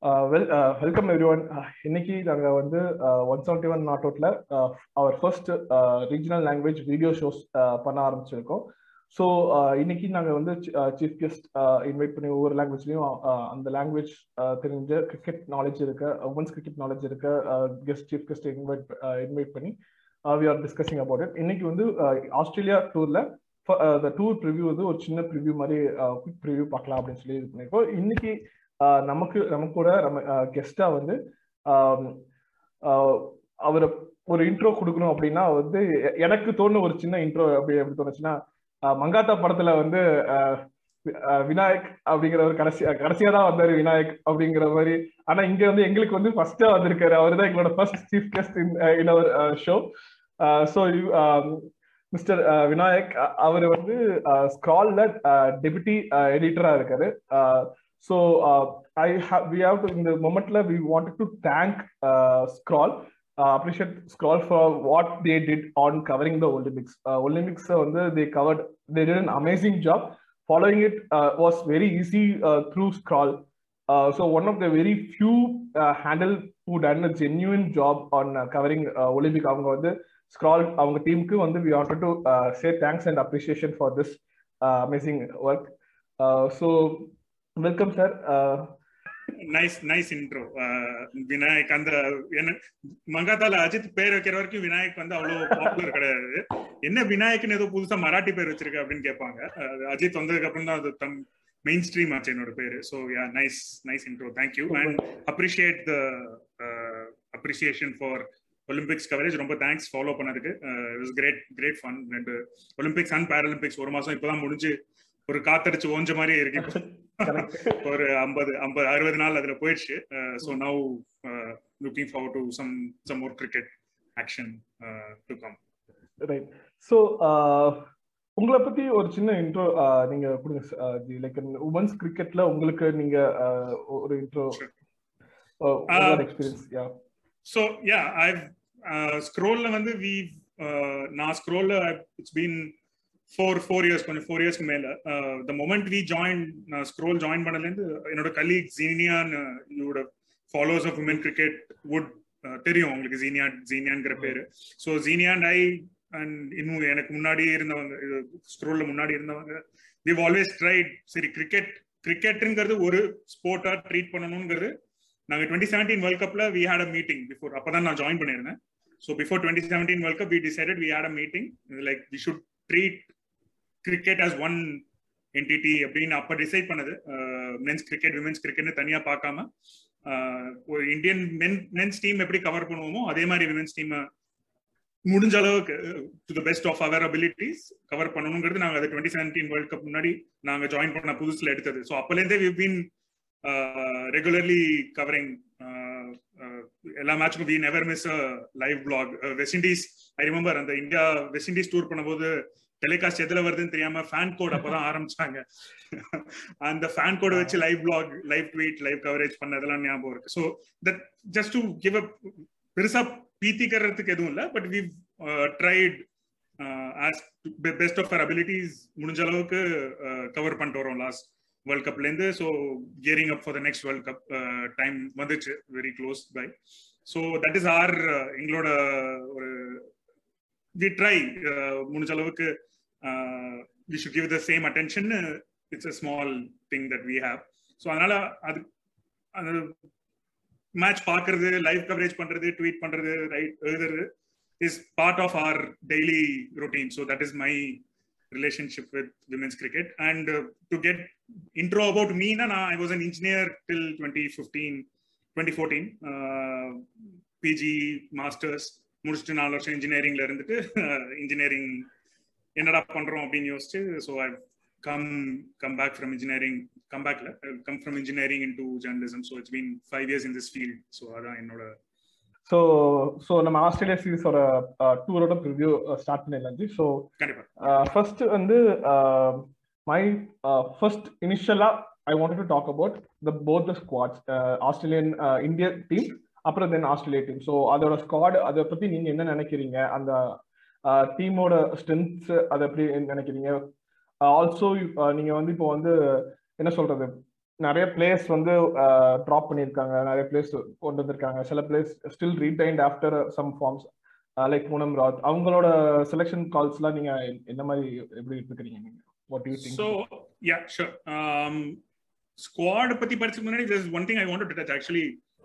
Well welcome every one இன்னைக்கு நாங்கள் வந்து ஒன் செவன்டி ஒன் நாட் அவுட்ல our first regional language video shows பண்ண ஆரம்பிச்சிருக்கோம் ஸோ இன்னைக்கு நாங்கள் வந்து சீஃப் கெஸ்ட் இன்வைட் பண்ணி ஒவ்வொரு லாங்குவேஜ்லையும் அந்த லாங்குவேஜ் தெரிஞ்ச கிரிக்கெட் நாலேஜ் இருக்க உமன்ஸ் கிரிக்கெட் நாலேஜ் இருக்க guest chief guest invite invite பண்ணி we are discussing about it இன்னைக்கு வந்து ஆஸ்திரேலியா டூர்ல த டூர் ப்ரிவியூ வந்து ஒரு சின்ன ப்ரிவியூ மாதிரி குவிக் ப்ரிவியூ பார்க்கலாம் அப்படின்னு சொல்லி இது பண்ணியிருக்கோம் இன்னைக்கு நமக்கு நமக்கு கூட நம்ம கெஸ்டா வந்து அவர் ஒரு இன்ட்ரோ கொடுக்கணும் அப்படின்னா வந்து எனக்கு தோணுன ஒரு சின்ன இன்ட்ரோ அப்படி எப்படி தோணுச்சுன்னா மங்காத்தா படத்துல வந்து விநாயக் அப்படிங்கிற ஒரு கடைசி கடைசியா தான் வந்தாரு விநாயக் அப்படிங்கிற மாதிரி ஆனா இங்க வந்து எங்களுக்கு வந்து ஃபர்ஸ்டா வந்திருக்காரு அவர் தான் எங்களோட first chief guest in in our show so mister Vinayak அவர் வந்து ஸ்க்ரால்ல டெபுட்டி எடிட்டரா இருக்காரு so I how we have to இந்த மொமெண்ட்ல we wanted to thank Scroll appreciate Scroll for what they did on covering the Olympics Olympics வந்து they covered they did an amazing job following it was very easy through Scroll so one of the very few handle who done a genuine job on covering Olympic அவங்க வந்து Scroll அவங்க டீமுக்கு வந்து we wanted to say thanks and appreciation for this amazing work so welcome sir nice nice intro Vinayak அந்த என்ன மங்காத்தால அஜித் பேர் வைக்கிற வரைக்கும் விநாயக் வந்து அவ்வளவு பாப்புலர் கிடையாது என்ன விநாயக்னு ஏதோ புதுசா மராட்டி பேர் வச்சிருக்க அப்படின்னு கேட்பாங்க அஜித் வந்ததுக்கு அப்புறம் தான் அது தம் மெயின் ஸ்ட்ரீம் ஆச்சு என்னோட பேரு so yeah nice nice intro thank you and appreciate the appreciation for Olympics coverage ரொம்ப தேங்க்ஸ் ஃபாலோ பண்ணதுக்கு இட்ஸ் கிரேட் கிரேட் ஃபன் ரெண்டு ஒலிம்பிக்ஸ் அண்ட் பேரலிம்பிக்ஸ் ஒரு மாசம் இப்பதான் முடிஞ்சு ஒரு காத்தடிச்சு ஓஞ்ச மாதிரி இருக்கு ஒரு ஐம்பது ஐம்பது அறுபது நாள் அதுல போயிடுச்சு so now looking forward to some some more cricket action to come right so உங்களை பத்தி ஒரு சின்ன இன்ட்ரோ நீங்க கொடுங்க லைக் உமன்ஸ் கிரிக்கெட்ல உங்களுக்கு நீங்க ஒரு intro experience yeah so yeah I ஸ்க்ரோல்ல வந்து வி நான் ஸ்க்ரோல்ல it's been four four years கொஞ்சம் ஃபோர் இயர்ஸ்க்கு மேல த மொமெண்ட் வி ஜாயின் நான் ஸ்க்ரோல் ஜாயின் பண்ணலேருந்து என்னோட கலீக் ஜீனியான் இவரோட followers of women cricket would தெரியும் உங்களுக்கு ஜீனியா ஜீனியாங்கிற பேரு so Zenia and I and இன்னும் எனக்கு முன்னாடியே இருந்தவங்க இது ஸ்க்ரோல்ல முன்னாடி இருந்தவங்க வி ஆல்வேஸ் ட்ரைட் சரி கிரிக்கெட் கிரிக்கெட்டுங்கிறது ஒரு ஸ்போர்ட்டா ட்ரீட் பண்ணணுங்கிறது நாங்கள் டுவெண்ட்டி செவன்டீன் வேர்ல்ட் கப்ல we had a meeting before அப்பதான் நான் ஜாயின் பண்ணியிருந்தேன் so before twenty seventeen world cup we decided we had a meeting like we should treat cricket as one entity அப்படின்னு அப்ப டிசைட் பண்ணது men's cricket women's கிரிக்கெட்னு தனியா பார்க்காம ஒரு இந்தியன் மென் மென்ஸ் டீம் எப்படி கவர் பண்ணுவோமோ அதே மாதிரி விமென்ஸ் டீம் முடிஞ்ச அளவுக்கு to the best of our abilities cover பண்ணணுங்கிறது நாங்கள் அது டுவெண்ட்டி செவன்டீன் வேர்ல்ட் கப் முன்னாடி நாங்கள் ஜாயின் பண்ண புதுசுல எடுத்தது ஸோ அப்போலேருந்தே வி பீன் ரெகுலர்லி கவரிங் எல்லா மேட்சுக்கும் we never miss a live blog West Indies I remember அந்த இந்தியா வெஸ்ட் இண்டீஸ் டூர் பண்ணும்போது டெலிகாஸ்ட் எதுல வருதுன்னு தெரியாம ஃபேன் கோட் அப்பதான் ஆரம்பிச்சாங்க அந்த ஃபேன் கோட் வச்சு live blog live tweet live coverage பண்ணதெல்லாம் ஞாபகம் இருக்கு so that just to give a பெருசா பீத்திக்கிறதுக்கு எதுவும் இல்லை but we tried as best of our abilities முடிஞ்ச அளவுக்கு கவர் பண்ணிட்டு வரோம் லாஸ்ட் வேர்ல்ட் கப்ல இருந்து so gearing up for the next world cup time வந்துச்சு very close by so that is our எங்களோட ஒரு வி ட்ரை முடிஞ்ச அளவுக்கு we should give the same attention it's a small thing that we have so அதனால அது அந்த match பார்க்கறது live coverage பண்றது ட்வீட் பண்றது ரைட் எழுதுறது is part of our daily routine so that is my relationship with women's cricket and to get intro about Meena நான் I was an engineer till twenty fifteen twenty fourteen PG masters முடிச்சுட்டு நாலு வருஷம் இன்ஜினியரிங்ல இருந்துட்டு engineering என்னடா பண்றோம் அப்படின்னு யோசிச்சு so I come come back from engineering come பேக்ல come from engineering in to journalism so it's been five years in this field so அதான் என்னோட ஸோ ஸோ நம்ம ஆஸ்திரேலியா சீரிஸோட டூரோட ப்ரிவியூ ஸ்டார்ட் பண்ணிடலாம் ஸோ ஃபர்ஸ்ட் வந்து மை ஃபர்ஸ்ட் இனிஷியலா I want to talk about the both the squads Australian இந்திய team அப்புறம் தென் ஆஸ்திரேலியா டீம் ஸோ அதோட ஸ்குவாட் அதை பத்தி நீங்க என்ன நினைக்கிறீங்க அந்த டீமோட ஸ்ட்ரென்த்ஸ் அதை எப்படி நினைக்கிறீங்க ஆல்சோ நீங்க வந்து இப்போ வந்து என்ன சொல்றது நிறைய பிளேஸ் வந்து ட்ராப் பண்ணியிருக்காங்க நிறைய பிளேஸ் கொண்டு வந்திருக்காங்க சில players still retained after some forms like Poonam Raut அவங்களோட செலெக்ஷன் கால்ஸ்லாம் நீங்க என்ன மாதிரி எப்படி எடுத்துக்கிறீங்க நீங்க what you think so yeah sure squad பத்தி படிச்சதுக்கு முன்னாடி there's one thing I want to touch actually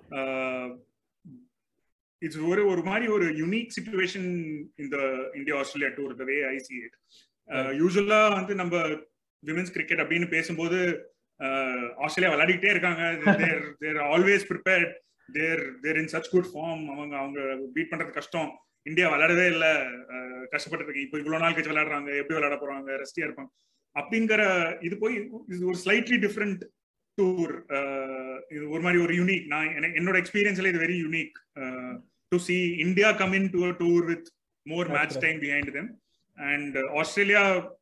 it's ஒரு ஒரு மாதிரி ஒரு யுனிக் சுச்சுவேஷன் இந்த India Australia tour the way I see it யூஸ்வலா வந்து நம்ம விமென்ஸ் கிரிக்கெட் அப்படின்னு பேசும்போது ஆஸ்திரேலியா விளையாடிக்கிட்டே இருக்காங்க they're they're always prepared they're they're in such good form அவங்க அவங்க பீட் பண்றது கஷ்டம் இந்தியா விளையாடவே இல்லை கஷ்டப்பட்டு இருக்கு இப்போ இவ்வளவு நாள் கழிச்சு விளையாடுறாங்க எப்படி விளையாட போறாங்க ரெஸ்டியா இருப்பாங்க அப்படிங்கிற இது போய் இது ஒரு ஸ்லைட்லி டிஃப்ரெண்ட் டூர் இது ஒரு மாதிரி ஒரு யூனிக் நான் என்னோட எக்ஸ்பீரியன்ஸ்ல இது very unique to see India come in to tour with more match time behind them and Australia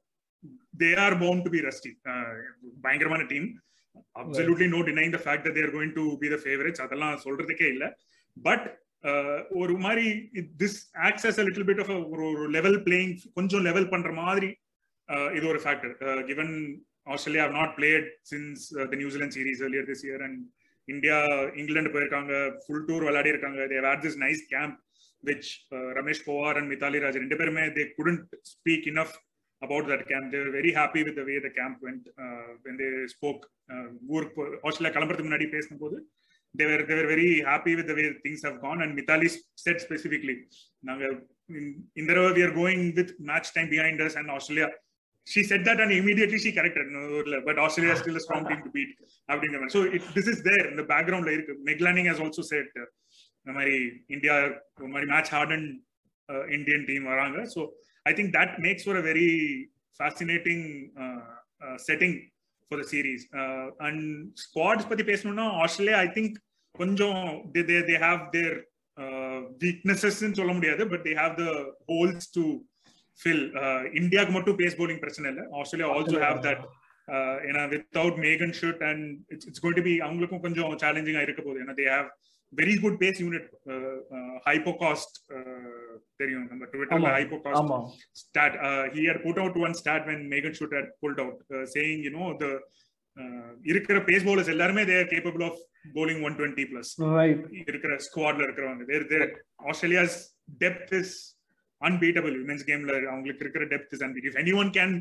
they are bound to be rusty பயங்கரமான team absolutely no denying the fact they're going to be the favourites அதெல்லாம் சொல்றதுக்கே இல்லை but ஒரு மாதிரி this access little bit of ஒரு ஒரு level playing கொஞ்சம் level பண்ற மாதிரி இது ஒரு factor given Australia have not played since the நியூசிலாந்து Zealand earlier this year and India England போயிருக்காங்க ஃபுல் டூர் விளையாடி இருக்காங்க they had this nice camp which Ramesh Powar and Mithali Raj ரெண்டு பேருமே they couldn't speak enough about that camp. They were very happy with the way the camp went uh, when they spoke. ஊருக்கு Australia கிளம்புறதுக்கு முன்னாடி பேசும்போது they were they were very happy with the way things have gone and Mithali said specifically நாங்க இந்த தடவை we are going with match time behind us and Australia she said that and immediately she corrected no but Australia is still a strong team to beat அப்படிங்கிற மாதிரி so it, this is there in the background ல இருக்கு Meg Lanning has also said இந்த மாதிரி India ஒரு மாதிரி match hardened Indian team வராங்க so I think that makes for a very fascinating uh, uh, setting for the series. Uh, and squads பத்தி பேசணும்னா Australia I think கொஞ்சம் they they they have their weaknesses சொல்ல முடியாது but they have the holes to fill. இந்தியாவுக்கு மட்டும் base bowling பிரச்சனை இல்லை Australia also have that ஏன்னா without Megan Schutt and it's it's going to be அவங்களுக்கும் கொஞ்சம் சேலஞ்சிங்கா இருக்க போகுது ஏன்னா they have very good pace unit Hypocast தெரியும் நம்ம ட்விட்டர்ல Hypocast stat he had put out one stat when Megan Schutt had pulled out saying you know the இருக்கிற பேஸ் பவுலர்ஸ் எல்லாருமே they're capable of bowling one twenty plus இருக்கிற ஸ்குவாட்ல இருக்கிறவங்க they're they're Australia's depth is unbeatable women's கேம்ல அவங்களுக்கு இருக்கிற depth is unbeat if anyone can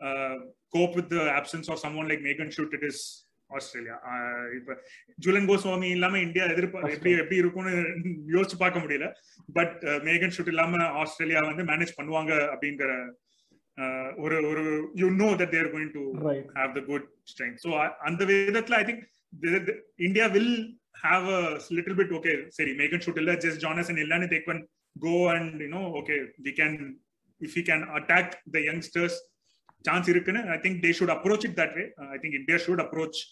cope with options of someone like Megan Schutt it is Australia இப்ப ஜுலன் கோஸ்வாமி இல்லாம India எதிர்ப்பு எப்படி எப்படி இருக்கும்னு யோசிச்சு பார்க்க முடியல பட் மேகன் ஷூட் இல்லாம ஆஸ்திரேலியா வந்து மேனேஜ் பண்ணுவாங்க அப்படிங்கிற ஒரு ஒரு you know that they're going to have the good strength so அந்த விதத்துல I think India will have a little bit okay சரி மேகன் ஷூட் இல்ல ஜஸ்ட் ஜானசன் இல்லன்னு they can go and you know okay we can if you can attack the youngsters chance இருக்குன்னு I think they should approach it that way I think India should approach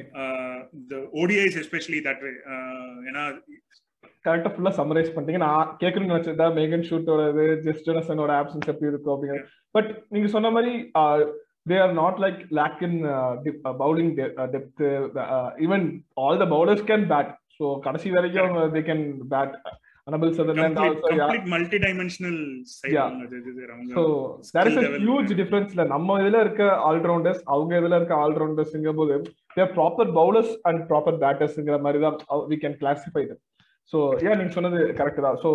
the ODIs especially that way ஏன்னா கரெக்டா ஃபுல்லா summarise பண்ணிட்டீங்க நான் கேட்கணும்னு நினைச்சதா மேகன் ஷூட்டோட just ஜோனசனோட options எப்படி இருக்கும் அப்படிங்கிறது பட் நீங்க சொன்ன மாதிரி they are not like lack in bowling depth even all the bowlers can bat so கடைசி வரைக்கும் அவங்க they can bat Anabel Sutherland complete, also, yeah. complete multi-dimensional side Yeah. அது இது அவங்க so there is skill uh level huge இருக்கு. டிஃபரன்ஸ்ல நம்ம இதுல இருக்க ஆல்ரவுண்டர்ஸ் அவங்க இதுல இருக்க ஆல்ரவுண்டர்ஸ்ங்கிற போது their proper bowlers and proper பேட்டர்ஸ்ங்கிற மாதிரி தான் we can classify them so ஏன் நீங்க சொன்னது கரெக்ட் தான் so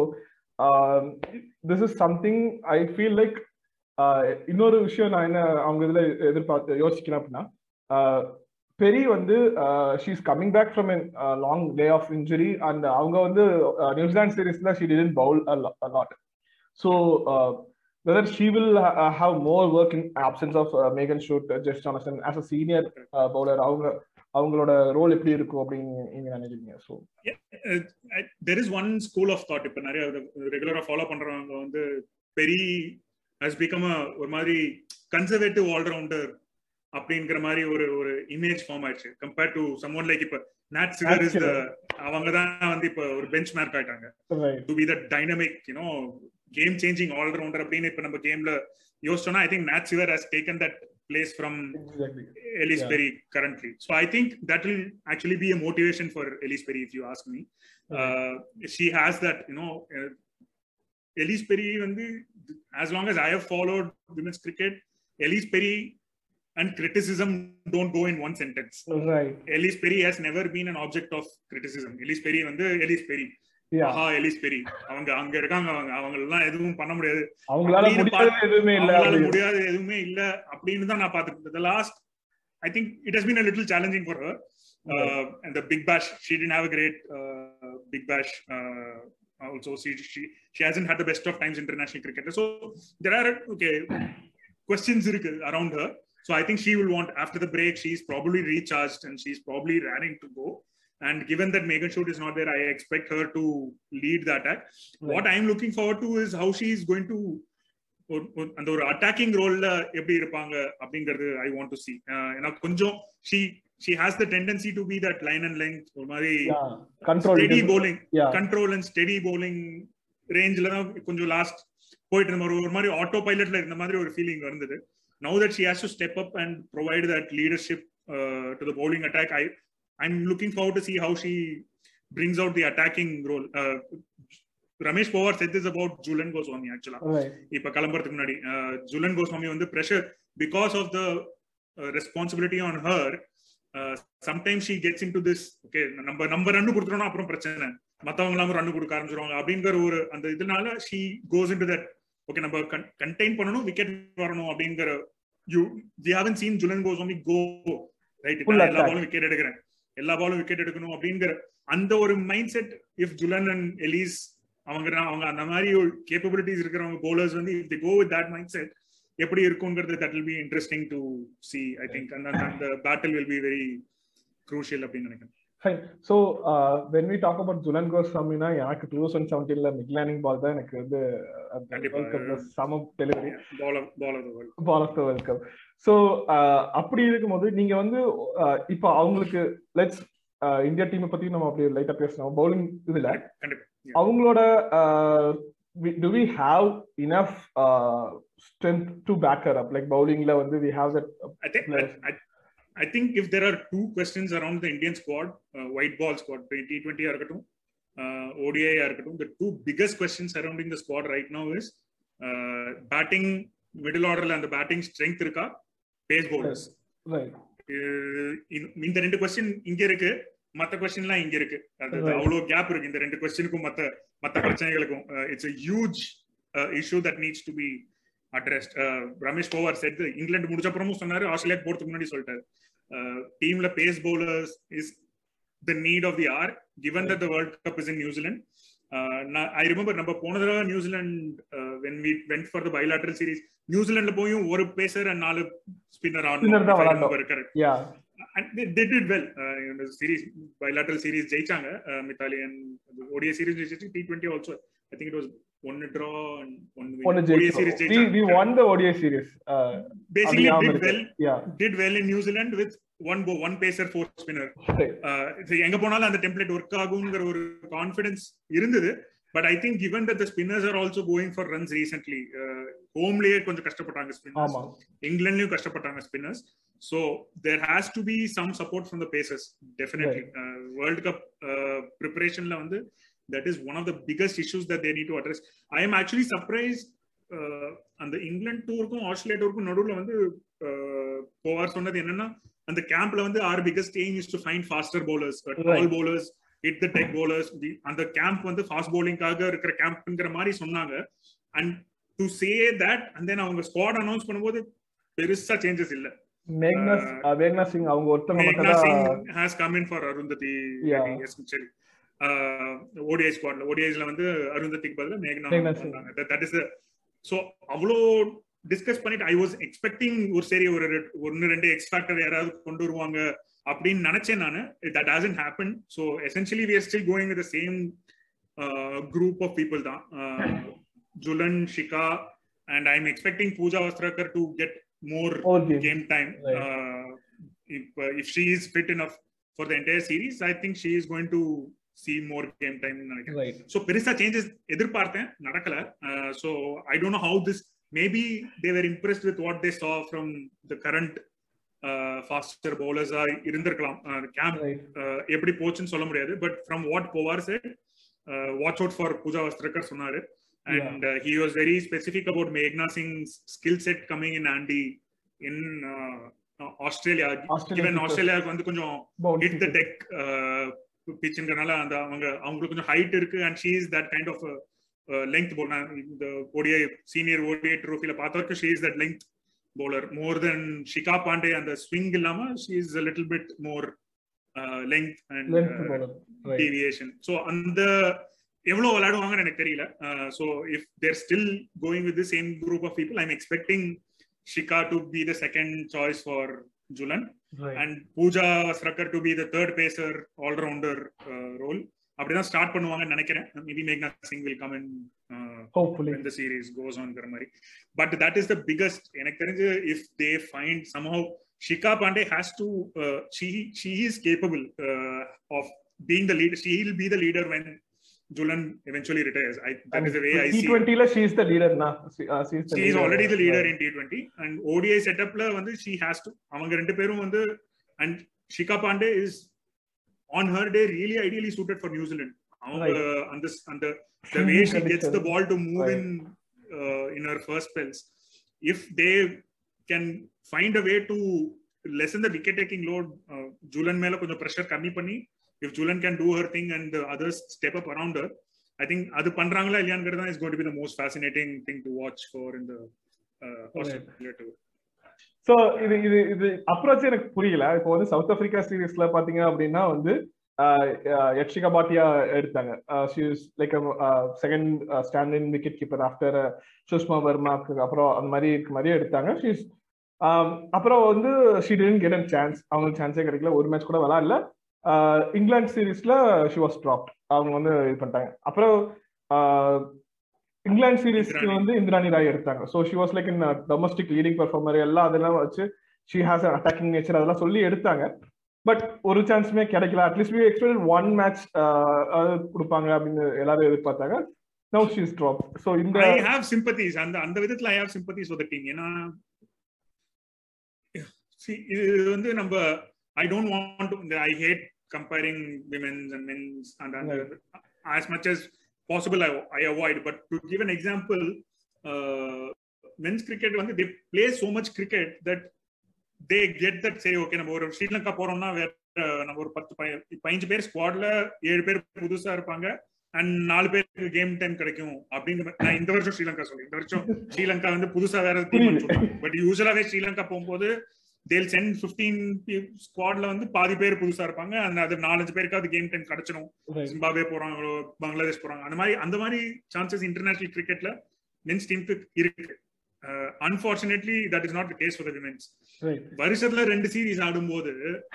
this is something I feel like இன்னொரு விஷயம் நான் என்ன அவங்க இதுல எதிர்பார்த்து யோசிக்கிறேன் அப்படின்னா ஆஹ் பெரி வந்து she's coming back from long day of injury and அவங்க வந்து நியூசிலாந்து சீரீஸ்ல she didn't bowl lot so whether she will uh, have more work in absence of uh, Megan Schutt, uh, Jess Jonathan as a senior uh, bowler அவங்க அவங்களோட role எப்படி இருக்கும் அப்படின்னு நீங்க நினைக்கிறீங்க so there is one school of thought இப்ப நிறைய ரெகுலரா ஃபாலோ பண்றவங்க வந்து பெரி ஹஸ் பிகம் ஒரு மாதிரி கன்சர்வேட்டிவ் ஆல்ரவுண்டர் அப்படிங்கிற மாதிரி ஒரு ஒரு இமேஜ் ஃபார்ம் ஆயிடுச்சு கம்பேர்ட் டு சம்மோன் லைக் இப்ப நாட் சிவர் இஸ் அவங்க தான் வந்து இப்ப ஒரு பெஞ்ச் மார்க் ஆயிட்டாங்க to be the dynamic you know game changing allrounder அப்படின்னு இப்ப நம்ம கேம்ல யோசிச்சோம்னா I think Nat Sciver has taken that place from Elise Yeah. Perry currently. So I think that will actually be a motivation for Elise Perry, if you ask me. Uh, she has that, you know, uh, Elise Perry, when the, as long as I have followed women's cricket, Elise Perry and criticism don't go in one sentence. Right. Elise Perry has never been an object of criticism. Elise Perry வந்து Elise Perry. Yeah. ஆஹா Ellyse Perry அவங்க அங்க இருக்காங்க அவங்க அவங்க எல்லாம் எதுவும் பண்ண முடியாது அவங்களால அப்படின்னு முடியாது எதுவுமே இல்ல அவங்களால அப்படி. முடியாது எதுவுமே இல்ல அப்படின்னு தான் நான் பாத்துட்டு the last I think it has been a little challenging for her uh, and the big bash she didn't have a great uh, big bash uh, also she, she she hasn't had the best of times international cricketer so there are okay questions இருக்கு around her so I think she will want after the break she's probably recharged and she's probably raring to go and given that Megan Shoot is not there I expect her to lead the attack what I'm looking forward to is how she is going to ஒரு- ஒரு- அந்த ஒரு attacking ரோல்ல எப்படி இருப்பாங்க அப்படிங்கிறது ஐ want to see ஏன்னா கொஞ்சம் she she has the tendency to be that line and length ஒரு மாதிரி Yeah. Control. Steady it is- bowling Yeah. Control and steady bowling ரேஞ்சில தான் கொஞ்சம் லாஸ்ட் போயிட்டு இருந்த ஒரு ஒரு மாதிரி ஆட்டோ பைலட்ல இருந்த மாதிரி ஒரு ஃபீலிங் இருந்தது now that she has to step up and provide that leadership to the bowling attack I I'm looking forward to see how she brings out the attacking role uh, Ramesh Powar said is about Jhulan Goswami ஆக்சுவலா Right. இப்ப கிளம்புறதுக்கு முன்னாடி அஹ், ஜுலன் கோஸ்வாமி வந்து pressure because of the responsibility on her sometimes she gets into this okay நம்ம நம்ம run கொடுத்துறோம்னா அப்புறம் பிரச்சனை மத்தவங்க எல்லாமே ரன் கொடுக்க ஆரம்பிச்சிருவாங்க அப்படிங்கிற ஒரு அந்த இதனால she goes into that okay நம்ம கண்டெயின் பண்ணணும் விக்கெட் வரணும் அப்படிங்கிற you we haven't seen Jhulan Goswami go right Full எல்லா attack. பாலும் விக்கெட் எடுக்கிறேன் எல்லா பாலும் விக்கெட் எடுக்கணும் அப்படிங்கிற அந்த ஒரு mindset if Jhulan and Ellyse அவங்க அவங்க அந்த மாதிரி ஒரு கேப்பபிலிட்டிஸ் இருக்கிறவங்க bowlers வந்து if they go with that mindset எப்படி இருக்குங்கிறது that will be interesting to see I think அந்த அந்த battle will be very crucial அப்படின்னு நினைக்கிறேன் Fine. So, uh, when we talk about Julan Goswamiனா எனக்கு டூ தௌசண்ட் செவன்டீன்ல மிக்லானிங் பால் தான் எனக்கு வந்து அந்த கண்டிப்பா. World Cupல சம delivery ball of ball of the world ball of the World Cup so அப்படி இருக்கும்போது நீங்க வந்து uh, இப்போ அவங்களுக்கு லெட்ஸ் இந்தியா டீமை பத்தி நம்ம அப்படி லைட்டா பேசணும் பவுலிங் இதுல கண்டிப்பா அவங்களோட to we have enough strength to back her up like பவுலிங்ல வந்து we have that I think Players. I, I think if there are two questions around the Indian squad, uh, white ball squad, T20 ஆ இருக்கட்டும், uh, ODI ஆ இருக்கட்டும், the two biggest questions surrounding the squad right now is uh, batting middle orderல அந்த batting strength இருக்கா, pace bowlers. Right Uh, இந்த- இந்த ரெண்டு question இங்க இருக்கு மத்த கொஸ்டின்லாம் இங்க இருக்கு அது Right. அவ்வளவு கேப் இருக்கு இந்த ரெண்டு கொஸ்டினுக்கும் மத்த மத்த பிரச்சனைகளுக்கும் it's a huge issue that needs to be addressed Ramesh Powar said England முடிச்ச அப்புறமும் சொன்னாரு ஆஸ்திரேலியா போறதுக்கு முன்னாடி சொல்லிட்டாரு டீம்ல pace bowlers is the need of the hour given that the World Cup is in New Zealand I remember நம்ம போன தடவை New Zealand when we went for the bilateral series நியூசிலாந்துல போயும் ஒரு பேசர் அண்ட் நாலு ஸ்பின்னர் Spinner தான் விளையாண்டோம். ஆன் யா and they, they did well uh, in the series bilateral series ஜெயிச்சாங்க uh, Mithali and ODI series ஜெயிச்சு T20 also I think it was one draw and one win ஒன்னு ODI series ஜெயிச்சோம் we we ஜெயிச்சாங்க won the ODI series uh, basically அது ஞாபகம் did well இருக்கு. yeah did well in New Zealand with one bo- one pacer four spinner right. uh, இது எங்க போனாலும் அந்த template work ஆகுங்கிற ஒரு கான்ஃபிடன்ஸ் இருந்தது but I think given that the spinners are also going for runs recently uh, ஹோம்லயே கொஞ்சம் கஷ்டப்பட்டாங்க spinners ஆமா இங்கிலாந்துலயும் கஷ்டப்பட்டாங்க spinners so there has to be some support from the pacers definitely World Cup ப்ரிப்பரேஷன்ல வந்து that is one of the biggest issues that they need to address I am actually surprise அந்த England டூருக்கும் Australia டூருக்கும் நடுவில் வந்து போவார் சொன்னது என்னன்னா அந்த கேம்ப்ல வந்து our biggest aim is to find faster bowlers tall Right. Bowlers hit the deck bowlers அந்த கேம்ப் வந்து ஃபாஸ்ட் பவுலிங்காக இருக்கிற கேம்ப்ங்கிற மாதிரி சொன்னாங்க and to say that and then அவங்க ஸ்குவாட் அனௌன்ஸ் பண்ணும்போது பெருசா சேஞ்சஸ் இல்ல மேக்னஸ் மேக்னா சிங் அவங்க ஒருத்தவங்க மட்டும் மேக்னா தான் Singh has come in for Arundhati Yeah. Especially ODI ஸ்குவாட்ல ஓடிஐஸ்ல வந்து அருந்ததிக்கு பதிலா மேக்னா மேக்னா சிங். வந்தாங்க தட் இஸ் சோ அவ்வளோ டிஸ்கஸ் பண்ணிட்டு ஐ வாஸ் எக்ஸ்பெக்டிங் ஒரு சரி ஒரு ரெ- ஒன்னு ரெண்டு எக்ஸ் ஃபேக்டர் யாராவது கொண்டு வருவாங்க அப்படின்னு நினைச்சேன் நானு that hasn't happen so essentially we are still going with same group of people தான் Jhulan Shikha and I am expecting Pooja Vastrakar to get more More games. game time. Right. Uh, if uh, if she is fit enough for the entire series, I think she is going to see more game time. னு நினைக்கிறேன். Right So பெருசா changes எதிர்பார்த்தேன் நடக்கல so I don't know how this maybe they were impressed with what they saw from the current faster பவுலர்ஸா இருந்திருக்கலாம் camp right எப்படி போச்சுன்னு சொல்ல முடியாது but from what Powar said watch out for Pooja Vastrakar சொன்னாரு and uh, he was very specific about Meghna Singh's skill set coming in Andy in uh, Australia Australia even pitches. ஆஸ்திரேலியாவுக்கு வந்து கொஞ்சம் Bounce hit the pitches. Deck பிச்சுங்கிறனால அந்த அவங்க அவங்களுக்கு கொஞ்சம் height இருக்கு and she is that kind of length போல் இந்த ஓடிஐ சீனியர் ஓடிஐ ட்ரோஃபில பார்த்த வரைக்கும் she is that length bowler more than Shikha Pandey அந்த ஸ்விங் இல்லாம she is a little bit more uh, length and Length uh, bowler. Right. deviation so அந்த எவ்வளவு விளையாடுவாங்கன்னு எனக்கு தெரியல so if they're still going with the same group of people I'm expecting Shikha to be the second choice for Jhulan Right. And Pooja Vastrakar to be the third pacer allrounder role அப்படிதான் start பண்ணுவாங்கன்னு நினைக்கிறேன் maybe மேக்நாத் Singh will come in Hopefully. when the series goes on மாதிரி but that is the biggest எனக்கு தெரிஞ்சு if they find somehow Shikha Pandey has to she she is capable of being the leader she will be the leader when Jhulan eventually retires I, that is the way I see it. T20 ல she is the leader na. She, uh, she is the she is leader. already the leader Right. in T20 and ODI setupல வந்து she has to அவங்க ரெண்டு பேரும் வந்து and ஷிகா Pandey is on her day really ideally suited for New Zealand அவங்க அந்த அந்த the way she gets the ball to move Right. in uh, in her first spells if they can find a way to lessen the wicket taking load uh, Julan மேல கொஞ்சம் pressure கம்மி பண்ணி if Julan can do her thing and the others step up around her I think அது பண்றாங்களா இல்லையாங்கிறது தான் is going to be the most fascinating thing to watch for in the uh, Australia tour. So இது இது இது approach எனக்கு புரியல இப்போ வந்து சவுத் ஆப்பிரிக்கா சீரீஸ்ல பாத்தீங்க அப்படின்னா வந்து யட்சிகா பாட்டியா எடுத்தாங்க like second stand in wicketkeeper after Sushma வர்மாக்கு அப்புறம் அந்த மாதிரி இருக்க மாதிரியே எடுத்தாங்க ஷீஸ் அப்புறம் வந்து she didn't get an chance அவங்களுக்கு சான்ஸே கிடைக்கல ஒரு மேட்ச் கூட விளாடல இங்கிலாந்து சீரீஸ்ல ஷி வாஸ் ட்ராப்ட் அவங்க வந்து இது பண்ணிட்டாங்க அப்புறம் ஆஹ், இங்கிலாந்து சீரீஸ்க்கு இந்திராணி. வந்து இந்திராணி ராய் எடுத்தாங்க so she was like in domestic leading performer எல்லாம் அதெல்லாம் வச்சு ஷி ஹாஸ் அட்டாக்கிங் நேச்சர் அதெல்லாம் சொல்லி எடுத்தாங்க பட் ஒரு சான்ஸுமே கிடைக்கல at least we expected one match கொடுப்பாங்க அப்படின்னு எல்லாரும் எதிர்பார்த்தாங்க no she is drop so இந்த I have sympathies அந்த அந்த விதத்துல I have sympathies for the team ஏன்னா see, இது வந்து நம்ம I don't want to I hate comparing women's and men's and அந்த as much as possible I, I avoid but to give an example uh, men's cricket வந்து they play so much cricket that they get that சரி okay நம்ம ஒரு ஸ்ரீலங்கா போறோம்னா வேற அஹ், நம்ம ஒரு பத்து பய- பதினஞ்சு பேர் ஸ்குவாட்ல ஏழு பேர் புதுசா இருப்பாங்க அண்ட் நாலு பேருக்கு கேம் டைம் கிடைக்கும் அப்படிங்கிற மாதிரி- நான் இந்த வருஷம் ஸ்ரீலங்கா சொல்றேன் இந்த வருஷம் ஸ்ரீலங்கா வந்து புதுசா வேற டீம் பட் யூஸ்வலாவே ஸ்ரீலங்கா போகும்போது தேல் சென்ட் பிப்டீன் ஸ்குவாட்ல வந்து பாதி பேர் புதுசா இருப்பாங்க அந்த அது நாலஞ்சு பேருக்காவது கேம் டைம் கிடைச்சிடும் ஜிம்பாபே போறாங்க பங்களாதேஷ் போறாங்க அந்த மாதிரி அந்த மாதிரி சான்சஸ் இன்டர்நேஷனல் கிரிக்கெட்ல மென்ஸ் டீமுக்கு இருக்கு unfortunately that is not case for women's வருஷத்துல ரெண்டு சீரீஸ் ஆடும்போது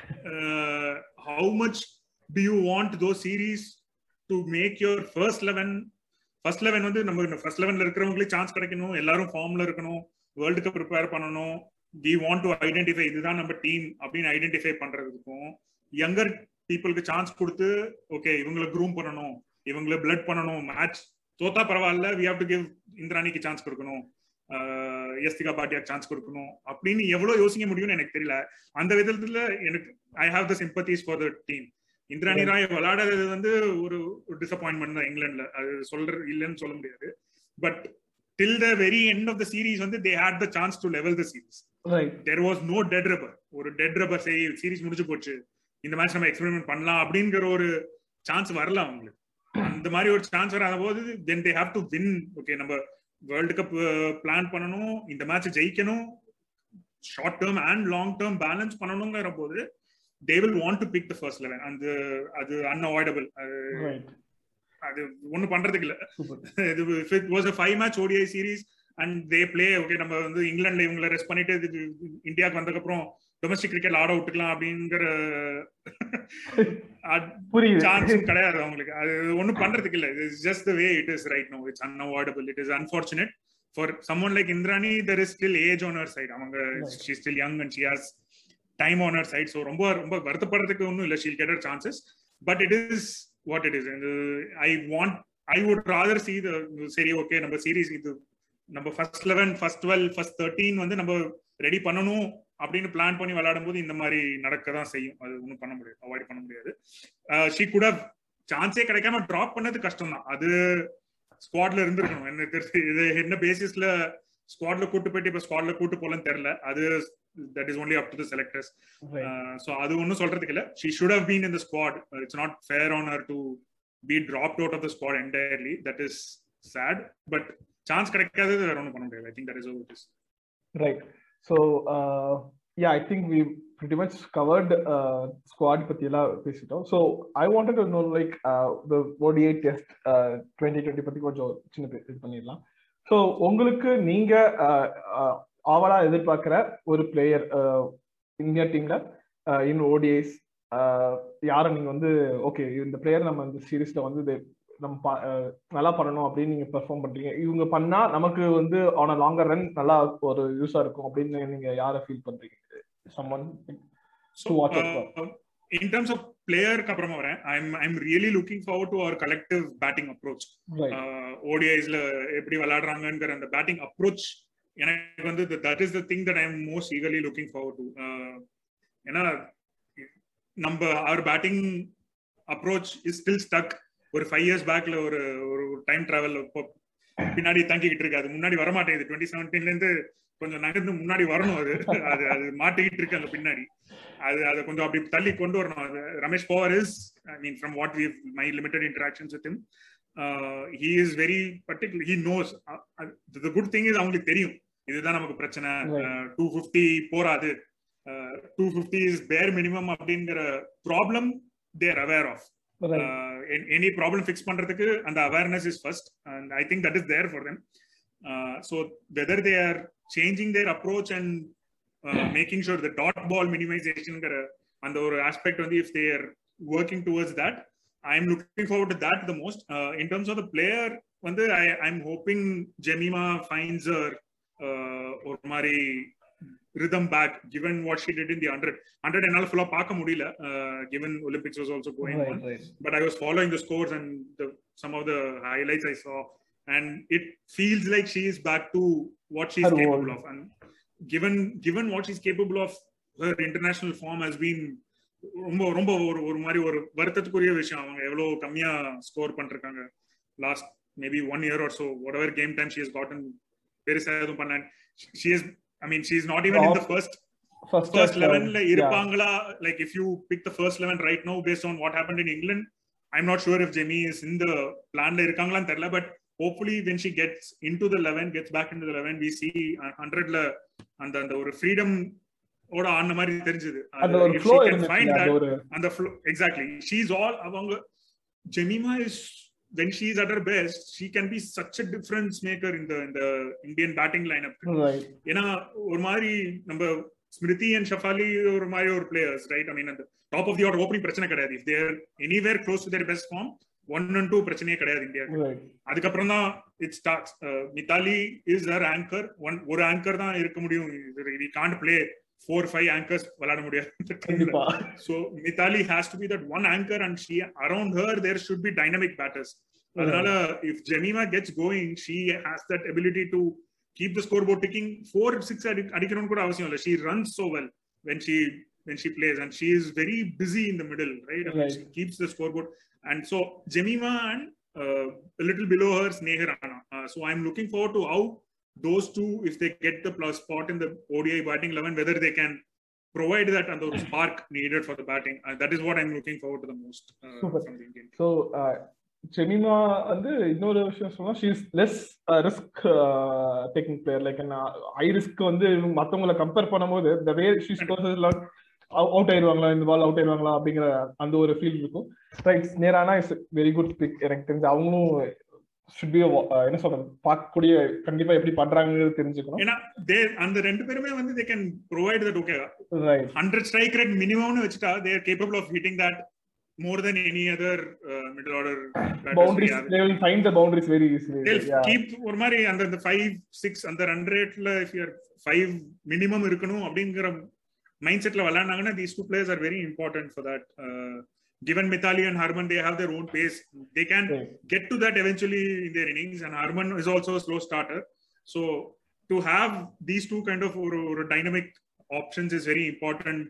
how much do you want those series to make your first eleven first eleven வந்து நம்ம ஃபர்ஸ்ட் லெவன்ல இருக்கிறவங்களே சான்ஸ் கிடைக்கணும் எல்லாரும் ஃபார்ம்ல இருக்கணும் வேர்ல்டு கப் ப்ரிப்பேர் பண்ணணும் வி வாண்ட் டு ஐடென்டிஃபை இதுதான் நம்ம டீம் அப்படின்னு ஐடென்டிஃபை பண்றதுக்கும் யங்கர் பீப்புளுக்கு சான்ஸ் கொடுத்து ஓகே இவங்களை க்ரூம் பண்ணணும் இவங்களை பிளட் பண்ணணும் மேட்ச் தோத்தா பரவாயில்ல வி ஹாவ் டு கிவ் இந்திராணிக்கு சான்ஸ் கொடுக்கணும் எஸ்திகா பாட்டியா சான்ஸ் கொடுக்கணும் அப்படின்னு எவ்வளவு யோசிக்க முடியும்னு எனக்கு தெரியல அந்த விதத்துல எனக்கு I have the sympathies for the team Indrani Roy விளையாடுறது வந்து ஒரு டிசப்பாயின்மெண்ட் தான் இங்கிலாந்துல அது சொல்ற இல்லைன்னு சொல்ல முடியாது but till the very end of the series வந்து they had the chance to level the series there was no dead rubber ஒரு டெட் ரப்பர் சரி சீரீஸ் முடிஞ்சு போச்சு இந்த மேட்ச் நம்ம எக்ஸ்பெரிமெண்ட் பண்ணலாம் அப்படிங்கிற ஒரு சான்ஸ் வரல அவங்களுக்கு அந்த மாதிரி ஒரு சான்ஸ் வராத போது then they have to win okay நம்ம வேர்ல்டு கப் பிளான் பண்ணணும் இந்த மேட்ச் ஜெயிக்கணும் short term and long term balance பண்ணணுங்கிற போது they will want to pick the first eleven அந்த அது அன்அவாய்டபிள் அது ஒன்னும் பண்றதுக்கு இல்ல இது it was a five match ODI series and they play okay நம்ம வந்து இங்கிலாந்துல இவங்களை ரெஸ்ட் பண்ணிட்டு இது இந்தியாவுக்கு வந்ததுக்கப்புறம் டொமஸ்டிக் கிரிக்கெட் ஆட விட்டுக்கலாம் அப்படிங்கிற சான்ஸும் கிடையாது அவங்களுக்கு அது ஒன்றும் பண்றதுக்கு இல்ல it's just the way it is right no it's unavoidable it is unfortunate for someone like Indrani there is still age on her side அவங்க she still young and she has time on her side so ரொம்ப ரொம்ப வருத்தப்படுறதுக்கு ஒன்றும் இல்லை she'll get her chances but it is what it is I want I would rather see the சரி okay நம்ம series இது நம்ம first eleven first twelve first thirteen வந்து நம்ம ரெடி பண்ணணும் அப்படின்னு பிளான் பண்ணி விளையாடும் போது இந்த மாதிரி நடக்க தான் செய்யும் அது ஒன்றும் பண்ண முடியாது அவாய்ட் பண்ண முடியாது ஷீ கூட சான்ஸே கிடைக்காம டிராப் பண்ணது கஷ்டம் தான் அது ஸ்குவாட்ல இருந்திருக்கணும் என்ன தெரிஞ்சு இது என்ன பேசிஸ்ல ஸ்குவாட்ல கூட்டு போயிட்டு இப்ப ஸ்குவாட்ல கூட்டு போலன்னு தெரியல அது that is only up to the selectors so அது ஒன்றும் சொல்றதுக்கு இல்ல she should have been in the squad it's not fair on her to be dropped out of the squad entirely that is sad but chance கிடைக்காதது வேற ஒன்றும் பண்ண முடியாது I think that is it is right so yeah I think we pretty much covered uh, squad பத்தி எல்லாம் பேசிட்டோம் so I wanted to know like the ODI test twenty twenty பத்தி கொஞ்சம் சின்ன இது பண்ணிடலாம் ஸோ உங்களுக்கு நீங்க ஆவலா எதிர்பார்க்கிற ஒரு பிளேயர் இந்தியா டீம்ல இன் ஓடிஐஸ் யாரை நீங்க வந்து ஓகே இந்த பிளேயர் நம்ம இந்த சீரீஸ்ல வந்து நம்ம நல்லா பண்ணணும் அப்படின்னு நீங்க பெர்ஃபார்ம் பண்றீங்க இவங்க பண்ணா நமக்கு வந்து ஆன் லாங்கர் ரன் நல்லா ஒரு யூஸா இருக்கும் அப்படின்னு நீங்க யாரை ஃபீல் பண்றீங்க someone so, to watch out for? Uh, in terms of player அப்புறமா வரேன் i'm i'm really looking forward to our collective batting approach right. uh, ODIs ல எப்படி விளையாடுறாங்கங்கிற அந்த பேட்டிங் அப்ரோச் எனக்கு வந்து that is the thing that I am most eagerly looking forward to ஏன்னா நம்ம our batting approach is still stuck ஒரு five years பேக்ல ஒரு ஒரு டைம் டிராவல் பின்னாடி தங்கிக்கிட்டு இருக்கு அது முன்னாடி வரமாட்டேங்குது டுவெண்ட்டி செவன்டீன்ல இருந்து கொஞ்சம் நகர்ந்து முன்னாடி வரணும் அது அது அது மாட்டிக்கிட்டு இருக்கு அந்த பின்னாடி அது அதை கொஞ்சம் அப்படி தள்ளி கொண்டு வரணும் அது Ramesh Powar is I mean from what we my limited interactions with him he is very particular he knows the good thing is அவங்களுக்கு தெரியும் இதுதான் நமக்கு பிரச்சனை டூ ஃபிஃப்டி போராது two fifty is bare minimum அப்படிங்கிற problem they're aware of any problem fix பண்றதுக்கு அந்த awareness is first and I think that is there for them so whether they are changing their approach and making sure the dot ball மினிமைசேஷன்ங்கிற அந்த ஒரு aspect வந்து if they're working towards that I am looking forward to that the most in terms of the player வந்து I I am hoping Jemimah finds her ஒரு மாதிரி rhythm back given what she did in the hundred hundred என்னால ஃபுல்லா பார்க்க முடியல given Olympics was also going on but I was following the scores and some of the highlights I saw and it feels like she is back to what she's her capable world. of and given given what she's capable of her international form has been ரொம்ப ரொம்ப ஒரு ஒரு மாதிரி ஒரு வருத்தத்துக்குரிய விஷயம் அவங்க எவ்வளவு கம்மியா ஸ்கோர் பண்ணிருக்காங்க last maybe one year or so whatever game time she has gotten பெருசா எதுவும் பண்ண she is I mean she is not even in the first first லெவன்ல இருப்பாங்களா like if you pick the first eleven right no based on what happen in England I am not sure if Jemi is இந்த பிளான்ல இருக்காங்களான்னு தெரியல but hopefully when she gets into the 11 gets back into the 11 we see 100ல அந்த அந்த ஒரு freedom ஓட ஆன மாதிரி தெரிஞ்சது அந்த ஒரு ஃப்ளோ இருந்துச்சு அந்த flow exactly she is all அவங்க Jemimah is when she is at her best she can be such a difference maker in the in the indian batting lineup ஏன்னா ஒரு மாதிரி நம்ம ஸ்மிருதி அண்ட் ஷஃபாலி ஒரு மாதிரி ஒரு பிளேயர்ஸ் ரைட் ஐ மீன் அந்த top of the order opening பிரச்சனை கிடையாது if they're anywhere close to their best form one and two பிரச்சனையே கிடையாது இந்தியா அதுக்கப்புறம் தான் it starts Mithali is our anchor one ஒரு ஆங்கர் தான் இருக்க முடியும் we can't play four five anchors விளையாட முடியாது so Mithali has to be that one anchor and she around her there should be dynamic batters அதனால if Jemimah gets going she has that ability to keep the scoreboard ticking four six அடி அடிக்கணும்னு கூட அவசியம் இல்லை she runs so well when she when she plays and she is very busy in the middle right, I mean, she keeps the scoreboard and so Jemima and uh, a little below her Sneha Rana. Uh, so I'm looking forward to how those two, if they get the plus spot in the ODI batting 11, whether they can provide that and the spark needed for the batting. Uh, that is what I'm looking forward to the most from the Indian team. So, Jemimah வந்து இன்னொரு விஷயம் சொன்னா she's less risk taking player like high risk வந்து மத்தவங்களை compare பண்ணும்போது இந்த வே she's out ஆயிருவாங்களா இந்த ball out ஆயிருவாங்களா அப்படிங்கிற அந்த ஒரு ஃபீல் இருக்கும் right Sneh Rana is very good pick எனக்கு தெரிஞ்சு அவங்களும் ஷுட் பி என்ன சொல்றது பார்க்கக்கூடிய கண்டிப்பா எப்படி பண்றாங்கிறது தெரிஞ்சுக்கணும் ஏன்னா தே அந்த ரெண்டு பேருமே வந்து they can provide that okay right 100 strike rate மினிமம்னு வச்சுட்டா they are capable of hitting that more than any other uh, middle order boundaries they will find the boundaries very easily they'll yeah. keep ஒரு மாதிரி அந்த அந்த 5 6 அந்த run ரேட்ல if you are 5 minimum இருக்கணும் அப்படிங்கற மைண்ட் செட்ல விளையாடுனாங்கன்னா these two players are very important for that given Mithali and Harman, they have their own pace. They can right. get to that eventually in their innings. And Harman is also a slow starter. So to have these two kind of or, or dynamic options is very important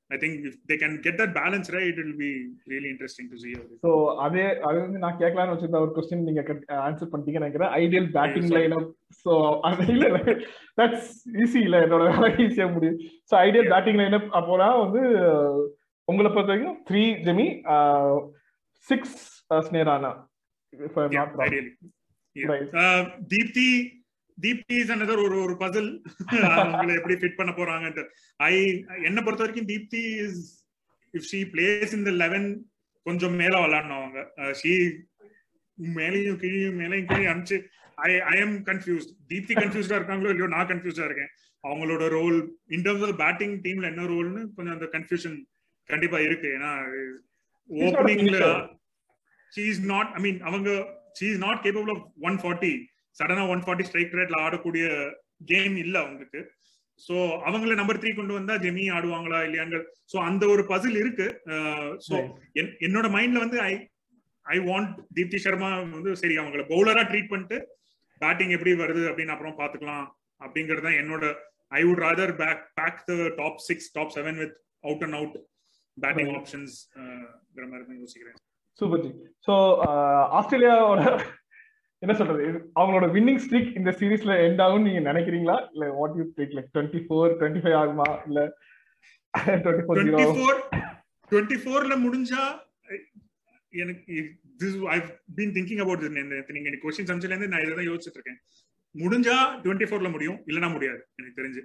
I think if they can get that balance right, it will be really interesting to see. how they- so அதே அது வந்து நான் கேட்கலாம்னு வச்சிருந்த ஒரு question நீங்க answer பண்ணிட்டீங்கன்னு நினைக்கிறேன் ideal batting sorry. Line up so அது இல்ல தட்ஸ் ஈஸி இல்ல என்னோட வேலை ஈஸியா முடியும் so ideal batting line up அப்போனா வந்து அஹ், உங்களை பொறுத்த வரைக்கும் three Jemimah six Sneh Rana if I'm Yeah, not wrong. ideally. Yeah. Right. Uh, Deepthi Deepti is another ஒரு ஒரு பசில் அவங்களை எப்படி ஃபிட் பண்ண போறாங்க ஐ என்ன பொறுத்த வரைக்கும் Deepti is if she plays in the eleven கொஞ்சம் மேல விளாடணும் அவங்க ஷீ மேலையும் கீழையும் மேலையும் கீழே அனுப்பிச்சு I I am confused Deepti கன்ஃபியூஸ்டா இருக்காங்களோ இல்லையோ நான் கன்ஃபியூஸ்டா இருக்கேன் அவங்களோட role in terms of batting டீம்ல என்ன ரோல்னு கொஞ்சம் அந்த கன்ஃபியூஷன் கண்டிப்பா இருக்கு ஏன்னா not a ஓப்பனிங்ல finisher. She is not I mean அவங்க she is not capable of one forty சடனா ஒன் ஃபார்ட்டி ஸ்ட்ரைக் ரேட்ல ஆடக்கூடிய கேம் இல்ல அவங்களுக்கு சோ அவங்கள நம்பர் த்ரீ கொண்டு வந்தா ஜெமி ஆடுவாங்களா இல்லையாங்க சோ அந்த ஒரு பசில் இருக்கு சோ Right. என்னோட மைண்ட்ல வந்து I I want Deepti Sharma வந்து சரி அவங்கள பவுலரா ட்ரீட் பண்ணிட்டு பேட்டிங் எப்படி வருது அப்படின்னு அப்புறம் பாத்துக்கலாம் அப்படிங்கறது தான் என்னோட I would rather back back the top six top seven without and out batting Right. Options மாதிரி தான் யோசிக்கிறேன் சூப்பர் ஜி ஸோ ஆஸ்திரேலியாவோட என்ன சொல்றது இது- அவங்களோட வின்னிங் ஸ்ட்ரீக் இந்த சீரீஸ்ல எண்ட் ஆகும் நீங்க நினைக்கிறீங்களா இல்ல what you think like twenty four twenty five ஆகுமா இல்ல twenty four zero twenty four twenty ஃபோர்ல முடிஞ்சா எனக்கு this I been thinking about நீங்க எனக்கு கொஸ்டின் அமிச்சில இருந்து நான் இதை தான் யோசிச்சுட்டு இருக்கேன் முடிஞ்சா டுவெண்ட்டி ஃபோர்ல முடியும் இல்லைன்னா முடியாது எனக்கு தெரிஞ்சு